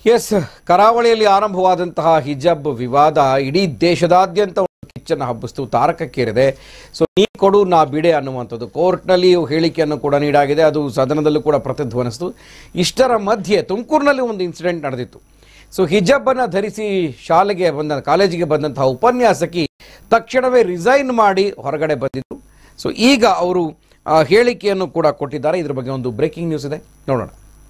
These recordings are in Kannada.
ಎಸ್ ಕರಾವಳಿಯಲ್ಲಿ ಆರಂಭವಾದಂತಹ ಹಿಜಾಬ್ ವಿವಾದ ಇಡೀ ದೇಶದಾದ್ಯಂತ ಒಂದು ಕಿಚ್ಚನ್ನು ಹಬ್ಬಿಸ್ತು ತಾರಕಕ್ಕೇರಿದೆ ಸೊ ನೀ ಕೊಡು ನಾ ಬಿಡೆ ಅನ್ನುವಂಥದ್ದು ಕೋರ್ಟ್ನಲ್ಲಿ ಹೇಳಿಕೆಯನ್ನು ಕೂಡ ನೀಡಾಗಿದೆ ಅದು ಸದನದಲ್ಲೂ ಕೂಡ ಪ್ರತಿಧ್ವನಿಸಿತು ಇಷ್ಟರ ಮಧ್ಯೆ ತುಮಕೂರಿನಲ್ಲಿ ಒಂದು ಇನ್ಸಿಡೆಂಟ್ ನಡೆದಿತ್ತು ಸೊ ಹಿಜಾಬನ್ನು ಧರಿಸಿ ಶಾಲೆಗೆ ಬಂದ ಕಾಲೇಜಿಗೆ ಬಂದಂತಹ ಉಪನ್ಯಾಸಕಿ ತಕ್ಷಣವೇ ರಿಸೈನ್ ಮಾಡಿ ಹೊರಗಡೆ ಬಂದಿದ್ರು ಸೊ ಈಗ ಅವರು ಆ, ಹೇಳಿಕೆಯನ್ನು ಕೂಡ ಕೊಟ್ಟಿದ್ದಾರೆ ಇದ್ರ ಬಗ್ಗೆ ಒಂದು ಬ್ರೇಕಿಂಗ್ ನ್ಯೂಸ್ ಇದೆ ನೋಡೋಣ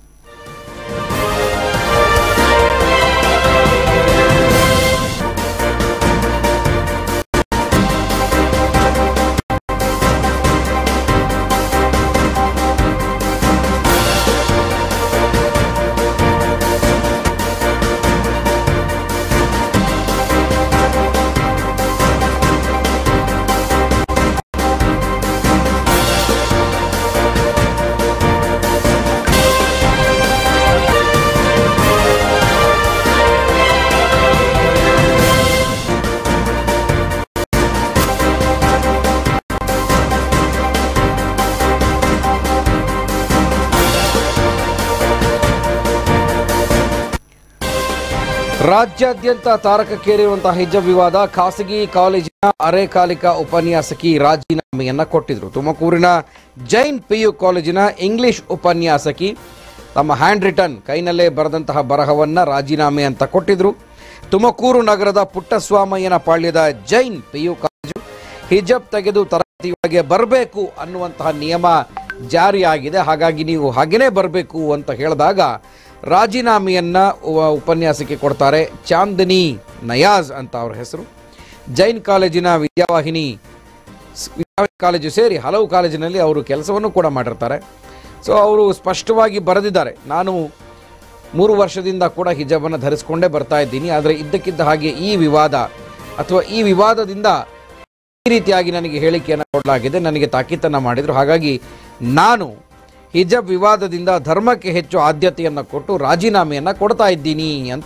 ರಾಜ್ಯಾದ್ಯಂತ ತಾರಕಕ್ಕೇರಿರುವಂತಹ ಹಿಜಾಬ್ ವಿವಾದ ಖಾಸಗಿ ಕಾಲೇಜಿನ ಅರೆಕಾಲಿಕ ಉಪನ್ಯಾಸಕಿ ರಾಜೀನಾಮೆಯನ್ನ ಕೊಟ್ಟಿದ್ರು ತುಮಕೂರಿನ ಜೈನ್ ಪಿಯು ಕಾಲೇಜಿನ ಇಂಗ್ಲಿಷ್ ಉಪನ್ಯಾಸಕಿ ತಮ್ಮ ಹ್ಯಾಂಡ್ ರಿಟರ್ನ್ ಕೈನಲ್ಲೇ ಬರೆದಂತಹ ಬರಹವನ್ನ ರಾಜೀನಾಮೆ ಅಂತ ಕೊಟ್ಟಿದ್ರು ತುಮಕೂರು ನಗರದ ಪುಟ್ಟಸ್ವಾಮಯ್ಯನ ಪಾಳ್ಯದ ಜೈನ್ ಪಿಯು ಕಾಲೇಜು ಹಿಜಾಬ್ ತೆಗೆದು ತರಗತಿಯೊಳಗೆ ಬರಬೇಕು ಅನ್ನುವಂತಹ ನಿಯಮ ಜಾರಿಯಾಗಿದೆ ಹಾಗಾಗಿ ನೀವು ಹಾಗೇನೇ ಬರಬೇಕು ಅಂತ ಹೇಳಿದಾಗ ರಾಜೀನಾಮೆಯನ್ನ ಉ- ಉಪನ್ಯಾಸಕ್ಕೆ ಕೊಡ್ತಾರೆ ಚಾಂದಿನಿ ನಯಾಜ್ ಅಂತ ಅವ್ರ ಹೆಸರು ಜೈನ್ ಕಾಲೇಜಿನ ವಿದ್ಯಾವಾಹಿನಿ ಸ್- ವಿದ್ಯಾವಾಹಿನಿ ಕಾಲೇಜು ಸೇರಿ ಹಲವು ಕಾಲೇಜಿನಲ್ಲಿ ಅವರು ಕೆಲಸವನ್ನು ಕೂಡ ಮಾಡಿರ್ತಾರೆ ಸೊ ಅವರು ಸ್ಪಷ್ಟವಾಗಿ ಬರೆದಿದ್ದಾರೆ ನಾನು ಮೂರು ವರ್ಷದಿಂದ ಕೂಡ ಹಿಜಾಬನ್ನು ಧರಿಸ್ಕೊಂಡೇ ಬರ್ತಾ ಇದ್ದೀನಿ ಆದರೆ ಇದ್ದಕ್ಕಿದ್ದ ಹಾಗೆ ಈ ವಿವಾದ ಅಥವಾ ಈ ವಿವಾದದಿಂದ ಈ ರೀತಿಯಾಗಿ ನನಗೆ ಹೇಳಿಕೆಯನ್ನು ಕೊಡಲಾಗಿದೆ ನನಗೆ ತಾಕೀತನ್ನು ಮಾಡಿದರು ಹಾಗಾಗಿ ನಾನು ಹಿಜಾಬ್ ವಿವಾದದಿಂದ ಧರ್ಮಕ್ಕೆ ಹೆಚ್ಚು ಆದ್ಯತೆಯನ್ನು ಕೊಟ್ಟು ರಾಜೀನಾಮೆಯನ್ನು ಕೊಡ್ತಾ ಇದ್ದೀನಿ ಅಂತ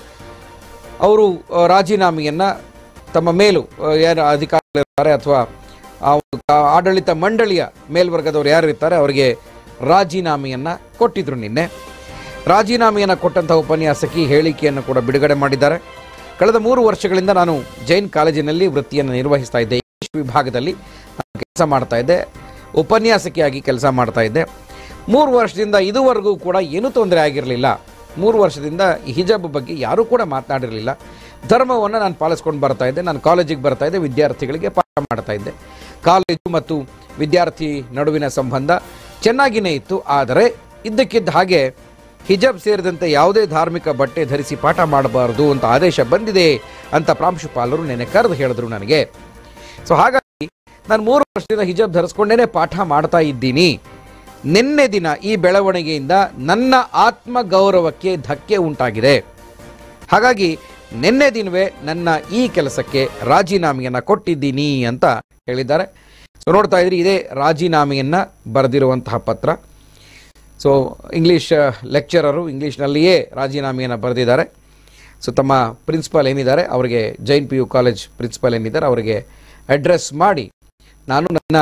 ಅವರು ಆ, ರಾಜೀನಾಮೆಯನ್ನು ತಮ್ಮ ಮೇಲು ಆ, ಯಾರು ಅಧಿಕಾರಿಗಳಿರ್ತಾರೆ ಅಥವಾ ಆ ಒಂದು ಕಾ- ಆಡಳಿತ ಮಂಡಳಿಯ ಮೇಲ್ವರ್ಗದವರು ಯಾರು ಇರ್ತಾರೆ ಅವರಿಗೆ ರಾಜೀನಾಮೆಯನ್ನು ಕೊಟ್ಟಿದ್ರು ನಿನ್ನೆ ರಾಜೀನಾಮೆಯನ್ನು ಕೊಟ್ಟಂಥ ಉಪನ್ಯಾಸಕಿ ಹೇಳಿಕೆಯನ್ನು ಕೂಡ ಬಿಡುಗಡೆ ಮಾಡಿದ್ದಾರೆ ಕಳೆದ ಮೂರು ವರ್ಷಗಳಿಂದ ನಾನು ಜೈನ್ ಕಾಲೇಜಿನಲ್ಲಿ ವೃತ್ತಿಯನ್ನು ನಿರ್ವಹಿಸ್ತಾ ಇದ್ದೆ ಇಂಗ್ಲಿಷ್ ವಿಭಾಗದಲ್ಲಿ ಕೆಲಸ ಮಾಡ್ತಾ ಇದ್ದೆ ಉಪನ್ಯಾಸಕಿಯಾಗಿ ಕೆಲಸ ಮಾಡ್ತಾ ಇದ್ದೆ ಮೂರು ವರ್ಷದಿಂದ ಇದುವರೆಗೂ ಕೂಡ ಏನೂ ತೊಂದರೆ ಆಗಿರಲಿಲ್ಲ ಮೂರು ವರ್ಷದಿಂದ ಈ ಹಿಜಾಬ್ ಬಗ್ಗೆ ಯಾರೂ ಕೂಡ ಮಾತನಾಡಿರಲಿಲ್ಲ ಧರ್ಮವನ್ನು ನಾನು ಪಾಲಿಸ್ಕೊಂಡು ಬರ್ತಾ ಇದ್ದೆ ನಾನು ಕಾಲೇಜಿಗೆ ಬರ್ತಾ ಇದ್ದೆ ವಿದ್ಯಾರ್ಥಿಗಳಿಗೆ ಪಾಠ ಮಾಡ್ತಾ ಇದ್ದೆ ಕಾಲೇಜು ಮತ್ತು ವಿದ್ಯಾರ್ಥಿ ನಡುವಿನ ಸಂಬಂಧ ಚೆನ್ನಾಗಿಯೇ ಇತ್ತು ಆದರೆ ಇದ್ದಕ್ಕಿದ್ದ ಹಾಗೆ ಹಿಜಾಬ್ ಸೇರಿದಂತೆ ಯಾವುದೇ ಧಾರ್ಮಿಕ ಬಟ್ಟೆ ಧರಿಸಿ ಪಾಠ ಮಾಡಬಾರದು ಅಂತ ಆದೇಶ ಬಂದಿದೆ ಅಂತ ಪ್ರಾಂಶುಪಾಲರು ನೆನೆ ಕರೆದು ಹೇಳಿದ್ರು ನನಗೆ ಸೊ ಹಾಗಾಗಿ ನಾನು ಮೂರು ವರ್ಷದಿಂದ ಹಿಜಾಬ್ ಧರಿಸ್ಕೊಂಡೇನೆ ಪಾಠ ಮಾಡ್ತಾ ಇದ್ದೀನಿ ನಿನ್ನೆ ದಿನ ಈ ಬೆಳವಣಿಗೆಯಿಂದ ನನ್ನ ಆತ್ಮ ಗೌರವಕ್ಕೆ ಧಕ್ಕೆ ಉಂಟಾಗಿದೆ ಹಾಗಾಗಿ ನಿನ್ನೆ ದಿನವೇ ನನ್ನ ಈ ಕೆಲಸಕ್ಕೆ ರಾಜೀನಾಮೆಯನ್ನು ಕೊಟ್ಟಿದ್ದೀನಿ ಅಂತ ಹೇಳಿದ್ದಾರೆ ಸೊ ನೋಡ್ತಾ ಇದ್ರಿ ಇದೇ ರಾಜೀನಾಮೆಯನ್ನು ಬರೆದಿರುವಂತಹ ಪತ್ರ ಸೊ ಇಂಗ್ಲೀಷ್ ಲೆಕ್ಚರರು ಇಂಗ್ಲೀಷ್ನಲ್ಲಿಯೇ ರಾಜೀನಾಮೆಯನ್ನು ಬರೆದಿದ್ದಾರೆ ಸೊ ತಮ್ಮ ಪ್ರಿನ್ಸಿಪಾಲ್ ಏನಿದ್ದಾರೆ ಅವರಿಗೆ Jain P U college principal ಏನಿದ್ದಾರೆ ಅವರಿಗೆ ಅಡ್ರೆಸ್ ಮಾಡಿ ನಾನು ನನ್ನ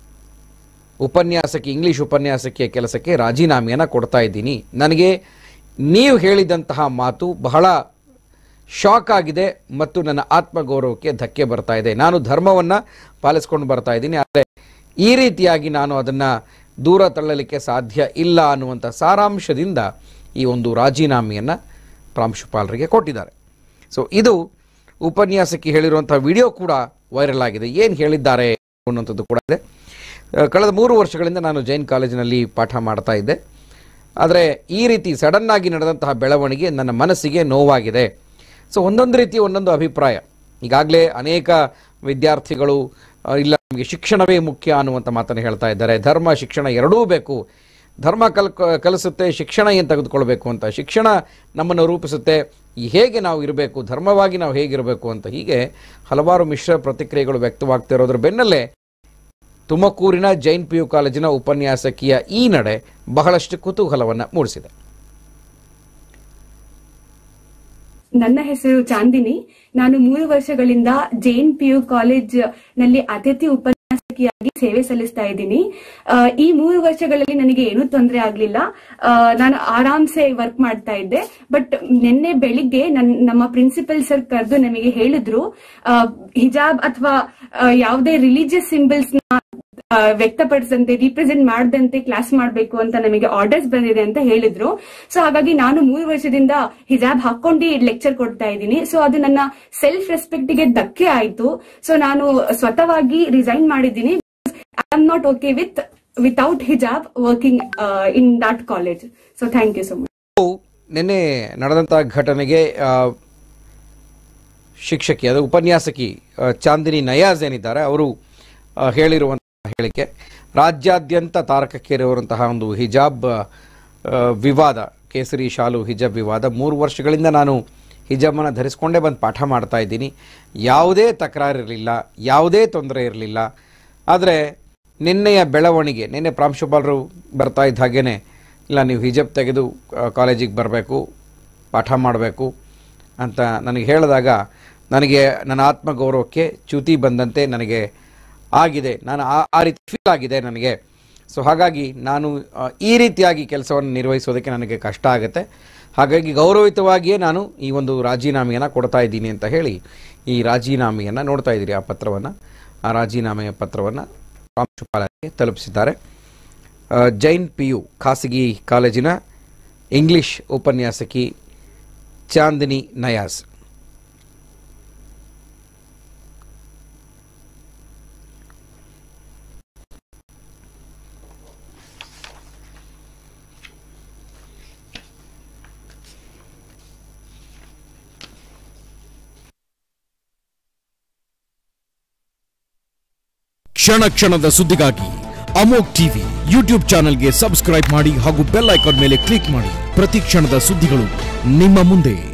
ಉಪನ್ಯಾಸಕ್ಕೆ ಇಂಗ್ಲೀಷ್ ಉಪನ್ಯಾಸಕ್ಕೆ ಕೆಲಸಕ್ಕೆ ರಾಜೀನಾಮೆಯನ್ನು ಕೊಡ್ತಾ ಇದ್ದೀನಿ ನನಗೆ ನೀವು ಹೇಳಿದಂತಹ ಮಾತು ಬಹಳ ಶಾಕ್ ಆಗಿದೆ ಮತ್ತು ನನ್ನ ಆತ್ಮಗೌರವಕ್ಕೆ ಧಕ್ಕೆ ಬರ್ತಾ ಇದೆ ನಾನು ಧರ್ಮವನ್ನು ಪಾಲಿಸ್ಕೊಂಡು ಬರ್ತಾ ಇದ್ದೀನಿ ಆದರೆ ಈ ರೀತಿಯಾಗಿ ನಾನು ಅದನ್ನು ದೂರ ತಳ್ಳಲಿಕ್ಕೆ ಸಾಧ್ಯ ಇಲ್ಲ ಅನ್ನುವಂಥ ಸಾರಾಂಶದಿಂದ ಈ ಒಂದು ರಾಜೀನಾಮೆಯನ್ನು ಪ್ರಾಂಶುಪಾಲರಿಗೆ ಕೊಟ್ಟಿದ್ದಾರೆ ಸೊ ಇದು ಉಪನ್ಯಾಸಕ್ಕೆ ಹೇಳಿರುವಂಥ ವಿಡಿಯೋ ಕೂಡ ವೈರಲ್ ಆಗಿದೆ ಏನು ಹೇಳಿದ್ದಾರೆ ಅನ್ನುವಂಥದ್ದು ಕೂಡ ಇದೆ ಆ, ಕಳೆದ ಮೂರು ವರ್ಷಗಳಿಂದ ನಾನು ಜೈನ್ ಕಾಲೇಜಿನಲ್ಲಿ ಪಾಠ ಮಾಡ್ತಾ ಇದ್ದೆ ಆದರೆ ಈ ರೀತಿ ಸಡನ್ ಆಗಿ ನಡೆದಂತಹ ಬೆಳವಣಿಗೆ ನನ್ನ ಮನಸ್ಸಿಗೆ ನೋವಾಗಿದೆ ಸೊ ಒಂದೊಂದು ರೀತಿ ಒಂದೊಂದು ಅಭಿಪ್ರಾಯ ಈಗಾಗಲೇ ಅನೇಕ ವಿದ್ಯಾರ್ಥಿಗಳು ಆ, ಇಲ್ಲ ನಮಗೆ ಶಿಕ್ಷಣವೇ ಮುಖ್ಯ ಅನ್ನುವಂಥ ಮಾತನ್ನು ಹೇಳ್ತಾ ಇದ್ದಾರೆ ಧರ್ಮ ಶಿಕ್ಷಣ ಎರಡೂ ಬೇಕು ಧರ್ಮ ಕಲ್ ಕಲಿಸುತ್ತೆ ಶಿಕ್ಷಣ ಏನು ತೆಗೆದುಕೊಳ್ಬೇಕು ಅಂತ ಶಿಕ್ಷಣ ನಮ್ಮನ್ನು ರೂಪಿಸುತ್ತೆ ಈ ಹೇಗೆ ನಾವು ಇರಬೇಕು ಧರ್ಮವಾಗಿ ನಾವು ಹೇಗಿರಬೇಕು ಅಂತ ಹೀಗೆ ಹಲವಾರು ಮಿಶ್ರ ಪ್ರತಿಕ್ರಿಯೆಗಳು ವ್ಯಕ್ತವಾಗ್ತಿರೋದ್ರ ಬೆನ್ನಲ್ಲೇ ತುಮಕೂರಿನ ಜೈನ್ ಪಿ ಯು ಕಾಲೇಜಿನ ಉಪನ್ಯಾಸಕಿಯ ಈ ನಡೆ ಬಹಳಷ್ಟು ಕುತೂಹಲವನ್ನು ಮೂಡಿಸಿದೆ ನನ್ನ ಹೆಸರು ಚಾಂದಿನಿ ನಾನು ಮೂರು ವರ್ಷಗಳಿಂದ ಜೈನ್ ಪಿಯು ಕಾಲೇಜ್ ನಲ್ಲಿ ಅತಿಥಿ ಉಪನ್ಯಾಸಕಿ ಉಪನ್ಯಾಸಕಿಯಾಗಿ ಸೇವೆ ಸಲ್ಲಿಸ್ತಾ ಇದ್ದೀನಿ ಆ, ಈ ಮೂರು ವರ್ಷಗಳಲ್ಲಿ ನನಗೆ ಏನೂ ತೊಂದರೆ ಆಗ್ಲಿಲ್ಲ ಆ, ನಾನು ಆರಾಮ್ಸೆ ವರ್ಕ್ ಮಾಡ್ತಾ ಇದ್ದೆ ಬಟ್ ನಿನ್ನೆ ಬೆಳಿಗ್ಗೆ ನನ್ ನಮ್ಮ ಪ್ರಿನ್ಸಿಪಲ್ ಸರ್ ಕರೆದು ನಮಗೆ ಹೇಳಿದ್ರು ಆ, ಹಿಜಾಬ್ ಅಥವಾ ಯಾವುದೇ ರಿಲಿಜಿಯಸ್ ಸಿಂಬಲ್ಸ್ ನ ಆ, ವ್ಯಕ್ತಪಡಿಸಂತೆ ರಿಪ್ರೆಸೆಂಟ್ ಮಾಡದಂತೆ ಕ್ಲಾಸ್ ಮಾಡಬೇಕು ಅಂತ ನಮಗೆ ಆರ್ಡರ್ಸ್ ಬಂದಿದೆ ಅಂತ ಹೇಳಿದ್ರು ಸೊ ಹಾಗಾಗಿ ನಾನು ಮೂರು ವರ್ಷದಿಂದ ಹಿಜಾಬ್ ಹಾಕೊಂಡು ಲೆಕ್ಚರ್ ಕೊಡ್ತಾ ಇದ್ದೀನಿ ಸೊ ಅದು ನನ್ನ ಸೆಲ್ಫ್ ರೆಸ್ಪೆಕ್ಟ್ ಗೆ ಧಕ್ಕೆ ಆಯ್ತು ಸೊ ನಾನು ಸ್ವತಃವಾಗಿ ರಿಸೈನ್ ಮಾಡಿದ್ದೀನಿ I am not okay with without ಹಿಜಾಬ್ working in that college so thank you so much ನಿನ್ನೆ ನಡೆದಂಥ ಘಟನೆಗೆ ಆ, ಶಿಕ್ಷಕಿ ಅದು ಉಪನ್ಯಾಸಕಿ ಆ, ಚಾಂದಿನಿ ನಯಾಜ್ ಏನಿದ್ದಾರೆ ಅವರು ಆ, ಹೇಳಿರುವಂತಹ ಹೇಳಿಕೆ ರಾಜ್ಯಾದ್ಯಂತ ತಾರಕಕ್ಕೇರಿರುವಂತಹ ಒಂದು ಹಿಜಾಬ್ ಆ, ವಿವಾದ ಕೇಸರಿ ಶಾಲು ಹಿಜಾಬ್ ವಿವಾದ ಮೂರು ವರ್ಷಗಳಿಂದ ನಾನು ಹಿಜಾಬನ್ನು ಧರಿಸ್ಕೊಂಡೇ ಬಂದು ಪಾಠ ಮಾಡ್ತಾ ಇದ್ದೀನಿ ಯಾವುದೇ ತಕರಾರು ಇರಲಿಲ್ಲ ಯಾವುದೇ ತೊಂದರೆ ಇರಲಿಲ್ಲ ಆದರೆ ನಿನ್ನೆಯ ಬೆಳವಣಿಗೆ ನಿನ್ನೆ ಪ್ರಾಂಶುಪಾಲರು ಬರ್ತಾ ಇದ್ದ ಹಾಗೇನೆ ಇಲ್ಲ ನೀವು ಹಿಜಾಬ್ ತೆಗೆದು ಕಾಲೇಜಿಗೆ ಬರಬೇಕು ಪಾಠ ಮಾಡಬೇಕು ಅಂತ ನನಗೆ ಹೇಳಿದಾಗ ನನಗೆ ನನ್ನ ಆತ್ಮಗೌರವಕ್ಕೆ ಚ್ಯುತಿ ಬಂದಂತೆ ನನಗೆ ಆಗಿದೆ ನಾನು ಆ ಆ ರೀತಿ ಫೀಲ್ ಆಗಿದೆ ನನಗೆ ಸೊ ಹಾಗಾಗಿ ನಾನು ಆ, ಈ ರೀತಿಯಾಗಿ ಕೆಲಸವನ್ನು ನಿರ್ವಹಿಸೋದಕ್ಕೆ ನನಗೆ ಕಷ್ಟ ಆಗುತ್ತೆ ಹಾಗಾಗಿ ಗೌರವಿತವಾಗಿಯೇ ನಾನು ಈ ಒಂದು ರಾಜೀನಾಮೆಯನ್ನು ಕೊಡ್ತಾ ಇದ್ದೀನಿ ಅಂತ ಹೇಳಿ ಈ ರಾಜೀನಾಮೆಯನ್ನು ನೋಡ್ತಾ ಇದ್ದೀರಿ ಆ ಪತ್ರವನ್ನು ಆ ರಾಜೀನಾಮೆಯ ಪತ್ರವನ್ನು ಪ್ರಾಂಶುಪಾಲರಿಗೆ ತಲುಪಿಸಿದ್ದಾರೆ ಆ, ಜೈನ್ ಪಿ ಯು ಖಾಸಗಿ ಕಾಲೇಜಿನ ಇಂಗ್ಲಿಷ್ ಉಪನ್ಯಾಸಕಿ ಚಾಂದಿನಿ ನಯಾಜ್ ಕ್ಷಣ ಕ್ಷಣದ ಸುದ್ದಿಗಾಗಿ ಅಮೋಕ್ ಟಿವಿ ಯೂಟ್ಯೂಬ್ ಚಾನೆಲ್ಗೆ ಸಬ್ಸ್ಕ್ರೈಬ್ ಮಾಡಿ ಹಾಗೂ ಬೆಲ್ ಐಕಾನ್ ಮೇಲೆ ಕ್ಲಿಕ್ ಮಾಡಿ ಪ್ರತಿ ಕ್ಷಣದ ಸುದ್ದಿಗಳು ನಿಮ್ಮ ಮುಂದೆ